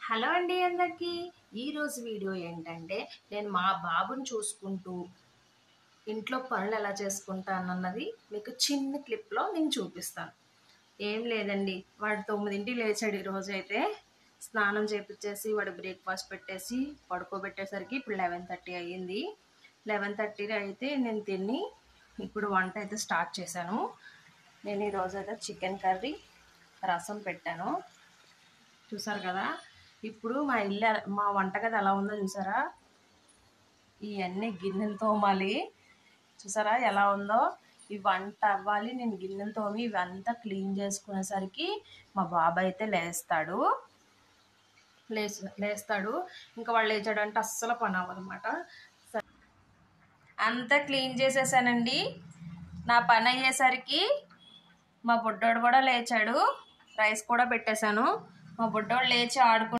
Hello అండి అందరికీ ఈరోజు వీడియో ఏంటంటే నేను మా బాబుని చూసుకుంటూ ఇంట్లో పనులు ఎలా చేసుకుంటానన్నది మీకు చిన్న క్లిప్లో నేను చూపిస్తాను ఏం లేదండి వాడు తొమ్మిదింటికి లేచాడు ఈరోజు అయితే స్నానం చేపించేసి వాడు బ్రేక్ఫాస్ట్ పెట్టేసి పడుకోబెట్టేసరికి ఇప్పుడు లెవెన్ థర్టీ అయ్యింది లెవెన్ థర్టీ అయితే నేను తిని ఇప్పుడు వంట అయితే స్టార్ట్ చేశాను నేను ఈరోజు అయితే చికెన్ కర్రీ రసం పెట్టాను చూసారు కదా ఇప్పుడు మా ఇల్లు ఎలా- మా వంటగది ఎలా ఉందో చూసారా ఇవన్నీ గిన్నెలు తోమాలి చూసారా ఎలా ఉందో ఈ వంట అవ్వాలి నేను గిన్నెలు తోమి ఇవంతా క్లీన్ చేసుకునేసరికి మా బాబు అయితే లేస్తాడు లేచి లేస్తాడు ఇంకా వాళ్ళు లేచాడంటే అస్సలు పని అవ్వదన్నమాట సరే. అంతా క్లీన్ చేసేసానండి నా పని అయ్యేసరికి మా బుడ్డోడు కూడా లేచాడు రైస్ కూడా పెట్టేశాను మా బుడ్డోడు లేచి ఆడుకు